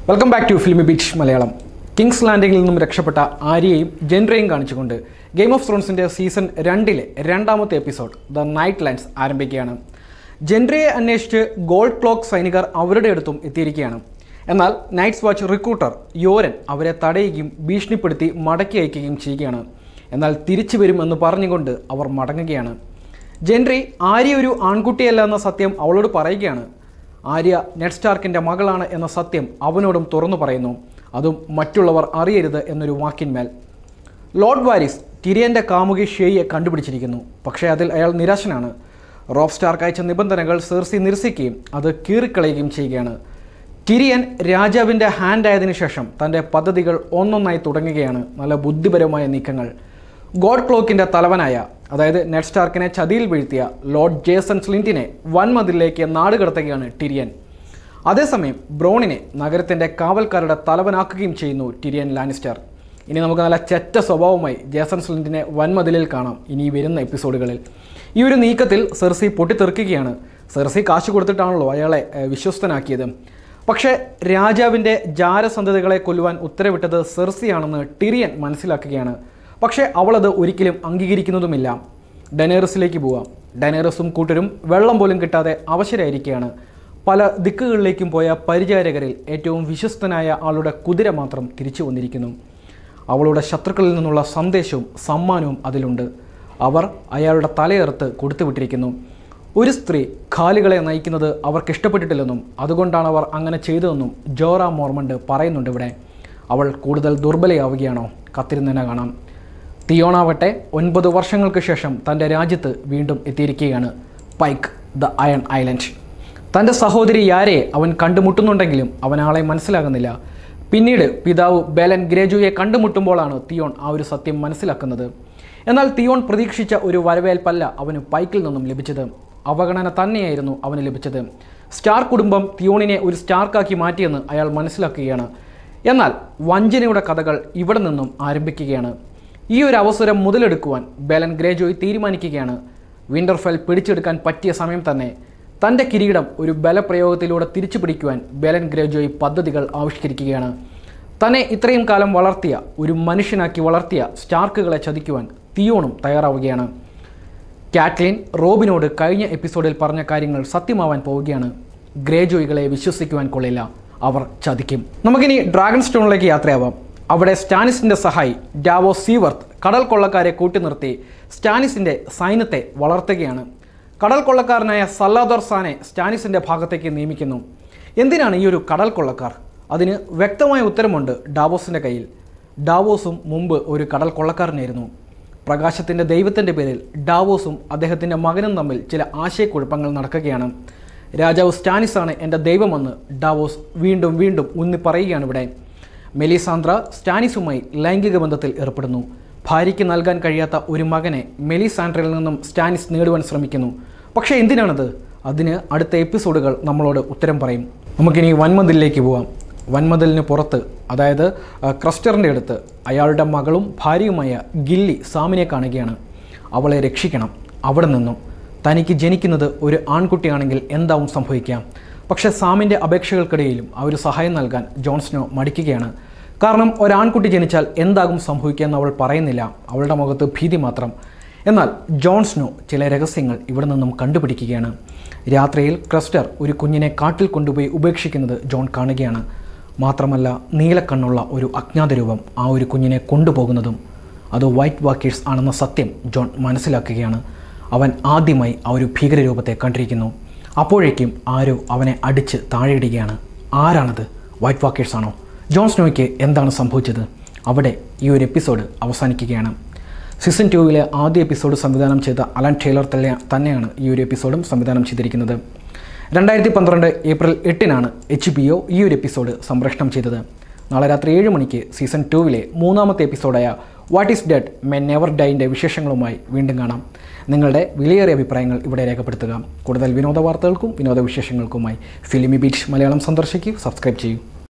welcome back to Filmibeat Malayalam Kings ലാൻഡിങ്ങിൽ നിന്നും രക്ഷപ്പെട്ട ആര്യയും ജെൻറയും കാണിച്ചുകൊണ്ട് ഗെയിം ഓഫ് ത്രോൺസിൻ്റെ സീസൺ രണ്ടിലെ രണ്ടാമത്തെ എപ്പിസോഡ് ദ നൈറ്റ് ലാൻഡ്സ് ആരംഭിക്കുകയാണ് ജെൻറയെ അന്വേഷിച്ച് ഗോൾഡ് ക്ലോക്ക് സൈനികർ അവരുടെ അടുത്തും എത്തിയിരിക്കുകയാണ് എന്നാൽ നൈറ്റ്സ് വാച്ച് റിക്രൂട്ടർ യോരൻ അവരെ തടയുകയും ഭീഷണിപ്പെടുത്തി മടക്കി അയക്കുകയും ചെയ്യുകയാണ് എന്നാൽ തിരിച്ചു വരുമെന്ന് പറഞ്ഞുകൊണ്ട് അവർ മടങ്ങുകയാണ് ജെൻറി ആര്യ ഒരു ആൺകുട്ടിയല്ല എന്ന സത്യം അവളോട് പറയുകയാണ് ആര്യ നെഡ് സ്റ്റാർക്കിൻ്റെ മകളാണ് എന്ന സത്യം അവനോടും തുറന്നു പറയുന്നു അതും മറ്റുള്ളവർ അറിയരുത് എന്നൊരു വാക്കിന്മേൽ ലോർഡ് വാരിസ് ടിരിയൻ്റെ കാമുകി ഷേയെ കണ്ടുപിടിച്ചിരിക്കുന്നു പക്ഷേ അതിൽ അയാൾ നിരാശനാണ് റോബ് സ്റ്റാർക്ക് അയച്ച നിബന്ധനകൾ സെർസി നിരസിക്കുകയും അത് കീറിക്കളയുകയും ചെയ്യുകയാണ് ടിരിയൻ രാജാവിൻ്റെ ഹാൻഡ് ആയതിനു ശേഷം തൻ്റെ പദ്ധതികൾ ഒന്നൊന്നായി തുടങ്ങുകയാണ് നല്ല ബുദ്ധിപരമായ നീക്കങ്ങൾ ഗോഡ് ക്ലോക്കിൻ്റെ തലവനായ അതായത് നെഡ് സ്റ്റാർക്കിനെ ചതിയിൽ വീഴ്ത്തിയ ലോർഡ് ജേസൺ സ്ലിൻറ്റിനെ വൻമതിലിലേക്ക് നാട് കടത്തുകയാണ് ടിരിയൻ അതേസമയം ബ്രോണിനെ നഗരത്തിൻ്റെ കാവൽക്കാരുടെ തലവനാക്കുകയും ചെയ്യുന്നു ടിരിയൻ ലാനിസ്റ്റർ ഇനി നമുക്ക് നല്ല ചെറ്റ സ്വഭാവമായി ജേസൺ സ്ലിൻറ്റിനെ വൻമതിലിൽ കാണാം ഇനി വരുന്ന എപ്പിസോഡുകളിൽ ഈ ഒരു നീക്കത്തിൽ സെർസി പൊട്ടിത്തെറിക്കുകയാണ് സെർസി കാശ് കൊടുത്തിട്ടാണല്ലോ അയാളെ ഏഹ്, വിശ്വസ്തനാക്കിയത് പക്ഷേ രാജാവിൻ്റെ ജാരസന്ധതകളെ കൊല്ലുവാൻ ഉത്തരവിട്ടത് സെർസിയാണെന്ന് ടിറിയൻ മനസ്സിലാക്കുകയാണ് പക്ഷേ അവളത് ഒരിക്കലും അംഗീകരിക്കുന്നതുമില്ല ഡെനേറസിലേക്ക് പോവാം ഡെനേറസും കൂട്ടരും വെള്ളം പോലും കിട്ടാതെ അവശരായിരിക്കുകയാണ് പല ദിക്കുകളിലേക്കും പോയ പരിചാരകരിൽ ഏറ്റവും വിശ്വസ്തനായ ആളുടെ കുതിര മാത്രം തിരിച്ചു വന്നിരിക്കുന്നു അവളുടെ ശത്രുക്കളിൽ നിന്നുള്ള സന്ദേശവും സമ്മാനവും അതിലുണ്ട് അവർ അയാളുടെ തലയെറുത്ത് കൊടുത്തുവിട്ടിരിക്കുന്നു ഒരു സ്ത്രീ ഖാലികളെ നയിക്കുന്നത് അവർക്ക് ഇഷ്ടപ്പെട്ടിട്ടില്ലെന്നും അതുകൊണ്ടാണ് അവർ അങ്ങനെ ചെയ്തതെന്നും ജോറ മോർമണ്ട് പറയുന്നുണ്ട് ഇവിടെ അവൾ കൂടുതൽ ദുർബലയാവുകയാണോ കത്തിരുന്നതിനെ കാണാം തിയോണാവട്ടെ ഒൻപത് വർഷങ്ങൾക്ക് ശേഷം തൻ്റെ രാജ്യത്ത് വീണ്ടും എത്തിയിരിക്കുകയാണ് പൈക്ക് ദ അയൺ ഐലൻഡ് തൻ്റെ സഹോദരി യാരയെ അവൻ കണ്ടുമുട്ടുന്നുണ്ടെങ്കിലും അവൻ ആളെ മനസ്സിലാകുന്നില്ല പിന്നീട് പിതാവ് ബെലൻ ഗ്രേജുയെ കണ്ടുമുട്ടുമ്പോഴാണ് തിയോൺ ആ ഒരു സത്യം മനസ്സിലാക്കുന്നത് എന്നാൽ തിയോൺ പ്രതീക്ഷിച്ച ഒരു വരവേൽപ്പല്ല അവന് പൈക്കിൽ നിന്നും ലഭിച്ചത് അവഗണന തന്നെയായിരുന്നു അവന് ലഭിച്ചത് സ്റ്റാർ കുടുംബം തിയോണിനെ ഒരു സ്റ്റാർക്കാക്കി മാറ്റിയെന്ന് അയാൾ മനസ്സിലാക്കുകയാണ് എന്നാൽ വഞ്ചനയുടെ കഥകൾ ഇവിടെ നിന്നും ആരംഭിക്കുകയാണ് ഈ ഒരു അവസരം മുതലെടുക്കുവാൻ ബെലൻ ഗ്രേജോയ് തീരുമാനിക്കുകയാണ് വിൻ്റർഫെൽ പിടിച്ചെടുക്കാൻ പറ്റിയ സമയം തന്നെ തൻ്റെ കിരീടം ഒരു ബലപ്രയോഗത്തിലൂടെ തിരിച്ചു പിടിക്കുവാൻ ബെലൻ ഗ്രേജോയ് പദ്ധതികൾ ആവിഷ്കരിക്കുകയാണ് തന്നെ ഇത്രയും കാലം വളർത്തിയ ഒരു മനുഷ്യനാക്കി വളർത്തിയ സ്റ്റാർക്കുകളെ ചതിക്കുവാൻ തിയോണും തയ്യാറാവുകയാണ് കാറ്റ്ലിൻ റോബിനോട് കഴിഞ്ഞ എപ്പിസോഡിൽ പറഞ്ഞ കാര്യങ്ങൾ സത്യമാവാൻ പോവുകയാണ് ഗ്രേജോയികളെ വിശ്വസിക്കുവാൻ കൊള്ളില്ല അവർ ചതിക്കും നമുക്കിനി ഡ്രാഗൺ സ്റ്റോണിലേക്ക് യാത്രയാവാം അവിടെ സ്റ്റാനിസിന്റെ സഹായി ഡാവോ സീവർത്ത് കടൽ കൊള്ളക്കാരെ കൂട്ടി നിർത്തി സ്റ്റാനിസിന്റെ സൈന്യത്തെ വളർത്തുകയാണ് കടൽ കൊള്ളക്കാരനായ സല്ലാദോർ സാനെ സ്റ്റാനിസിന്റെ ഭാഗത്തേക്ക് നിയമിക്കുന്നു എന്തിനാണ് ഈ ഒരു കടൽ കൊള്ളക്കാർ അതിന് വ്യക്തമായ ഉത്തരമുണ്ട് ഡാവോസിന്റെ കയ്യിൽ ഡാവോസും മുമ്പ് ഒരു കടൽ കൊള്ളക്കാരനായിരുന്നു പ്രകാശത്തിൻ്റെ ദൈവത്തിൻ്റെ പേരിൽ ഡാവോസും അദ്ദേഹത്തിൻ്റെ മകനും തമ്മിൽ ചില ആശയക്കുഴപ്പങ്ങൾ നടക്കുകയാണ് രാജാവ് സ്റ്റാനിസാണ് എൻ്റെ ദൈവമെന്ന് ഡാവോസ് വീണ്ടും വീണ്ടും ഊന്നി പറയുകയാണ് ഇവിടെ മെലിസാന്ദ്ര സ്റ്റാനിസുമായി ലൈംഗിക ബന്ധത്തിൽ ഏർപ്പെടുന്നു ഭാര്യയ്ക്ക് നൽകാൻ കഴിയാത്ത ഒരു മകനെ മെലിസാൻഡ്രയിൽ നിന്നും സ്റ്റാനിസ് നേടുവാൻ ശ്രമിക്കുന്നു പക്ഷേ എന്തിനാണത് അതിന് അടുത്ത എപ്പിസോഡുകൾ നമ്മളോട് ഉത്തരം പറയും നമുക്കിനി വൻമതിലിലേക്ക് പോവാം വൻമതിലിന് പുറത്ത് അതായത് ആ, ക്രസ്റ്ററിൻ്റെ അടുത്ത് അയാളുടെ മകളും ഭാര്യയുമായ ഗില്ലി സാമിനെ കാണുകയാണ് അവളെ രക്ഷിക്കണം അവിടെ നിന്നും തനിക്ക് ജനിക്കുന്നത് ഒരു ആൺകുട്ടിയാണെങ്കിൽ എന്താവും സംഭവിക്കാം പക്ഷേ സാമിൻ്റെ അപേക്ഷകൾക്കിടയിലും ആ ഒരു സഹായം നൽകാൻ ജോൺസ്നോ മടിക്കുകയാണ് കാരണം ഒരാൺകുട്ടി ജനിച്ചാൽ എന്താകും സംഭവിക്കുക എന്ന് അവൾ പറയുന്നില്ല അവളുടെ മുഖത്ത് ഭീതി മാത്രം എന്നാൽ ജോൺസ്നോ ചില രഹസ്യങ്ങൾ ഇവിടെ നിന്നും കണ്ടുപിടിക്കുകയാണ് രാത്രിയിൽ ക്രസ്റ്റർ ഒരു കുഞ്ഞിനെ കാട്ടിൽ കൊണ്ടുപോയി ഉപേക്ഷിക്കുന്നത് ജോൺ കാണുകയാണ് മാത്രമല്ല നീലക്കണ്ണുള്ള ഒരു അജ്ഞാത രൂപം ആ ഒരു കുഞ്ഞിനെ കൊണ്ടുപോകുന്നതും അത് വൈറ്റ് വാക്കേഴ്സ് ആണെന്ന സത്യം ജോൺ മനസ്സിലാക്കുകയാണ് അവൻ ആദ്യമായി ആ ഒരു ഭീകരരൂപത്തെ കണ്ടിരിക്കുന്നു അപ്പോഴേക്കും ആരോ അവനെ അടിച്ച് താഴെയിടുകയാണ് ആരാണത് വൈറ്റ് വാക്കേഴ്സ് ആണോ ജോൺ സ്നോയ്ക്ക് എന്താണ് സംഭവിച്ചത് അവിടെ ഈ ഒരു എപ്പിസോഡ് അവസാനിക്കുകയാണ് സീസൺ ടൂവിലെ ആദ്യ എപ്പിസോഡ് സംവിധാനം ചെയ്ത അലൻ ടൈലർ തന്നെ തന്നെയാണ് ഈ ഒരു എപ്പിസോഡും സംവിധാനം ചെയ്തിരിക്കുന്നത് രണ്ടായിരത്തി പന്ത്രണ്ട് ഏപ്രിൽ എട്ടിനാണ് എച്ച് ബി ഒ ഈ ഒരു എപ്പിസോഡ് സംപ്രേഷണം ചെയ്തത് നാളെ രാത്രി ഏഴ് മണിക്ക് സീസൺ ടൂവിലെ മൂന്നാമത്തെ എപ്പിസോഡായ what is dead may never ഡൈൻ്റെ വിശേഷങ്ങളുമായി വീണ്ടും കാണാം നിങ്ങളുടെ വിലയേറിയ അഭിപ്രായങ്ങൾ ഇവിടെ രേഖപ്പെടുത്തുക കൂടുതൽ വിനോദ വാർത്തകൾക്കും വിനോദ വിശേഷങ്ങൾക്കുമായി ഫിലിമി ബീച്ച് മലയാളം സന്ദർശിക്കൂ സബ്സ്ക്രൈബ് ചെയ്യൂ